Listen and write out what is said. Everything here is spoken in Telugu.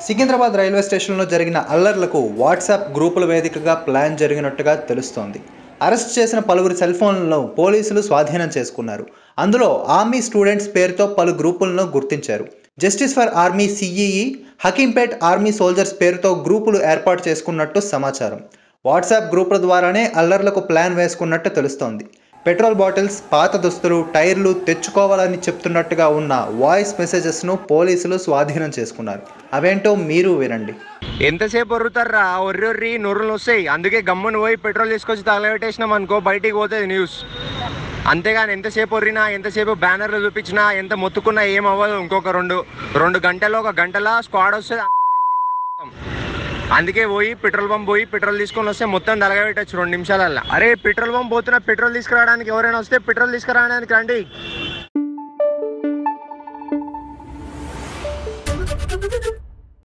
సికింద్రాబాద్ రైల్వే స్టేషన్లో జరిగిన అల్లర్లకు వాట్సాప్ గ్రూపుల వేదికగా ప్లాన్ జరిగినట్టుగా తెలుస్తోంది అరెస్ట్ చేసిన పలువురి సెల్ ఫోన్లను పోలీసులు స్వాధీనం చేసుకున్నారు అందులో ఆర్మీ స్టూడెంట్స్ పేరుతో పలు గ్రూపులను గుర్తించారు జస్టిస్ ఫర్ ఆర్మీ సిఈఈ హకీంపేట్ ఆర్మీ సోల్జర్స్ పేరుతో గ్రూపులు ఏర్పాటు చేసుకున్నట్టు సమాచారం వాట్సాప్ గ్రూపుల ద్వారానే అల్లర్లకు ప్లాన్ వేసుకున్నట్టు తెలుస్తోంది పెట్రోల్ బాటిల్స్ పాత దుస్తులు టైర్లు తెచ్చుకోవాలని చెప్తున్నట్టుగా ఉన్న వాయిస్ మెసేజెస్ను పోలీసులు స్వాధీనం చేసుకున్నారు అవేంటో మీరు వినండి ఎంతసేపు ఒర్రుతారా ఒర్రి ఒర్రి నొర్రులు వస్తాయి అందుకే గమ్మున పోయి పెట్రోల్ తీసుకొచ్చి తగలబెట్టేసినాం అనుకో బయటికి పోతుంది న్యూస్ అంతేగాని ఎంతసేపు ఒర్రినా ఎంతసేపు బ్యానర్లు చూపించినా ఎంత మొత్తుకున్నా ఏం అవ్వదు ఇంకొక రెండు రెండు గంటలో ఒక గంటలా స్క్వాడ్ వస్తుంది మొత్తం అందుకే పోయి పెట్రోల్ పంప్ పోయి పెట్రోల్ తీసుకొని వస్తే మొత్తం తలగబెట్టచ్చు రెండు నిమిషాలల్లో అరే పెట్రోల్ పంప్ పోతున్నా పెట్రోల్ తీసుకురావడానికి ఎవరైనా వస్తే పెట్రోల్ తీసుకురావడానికి రండి Thank you.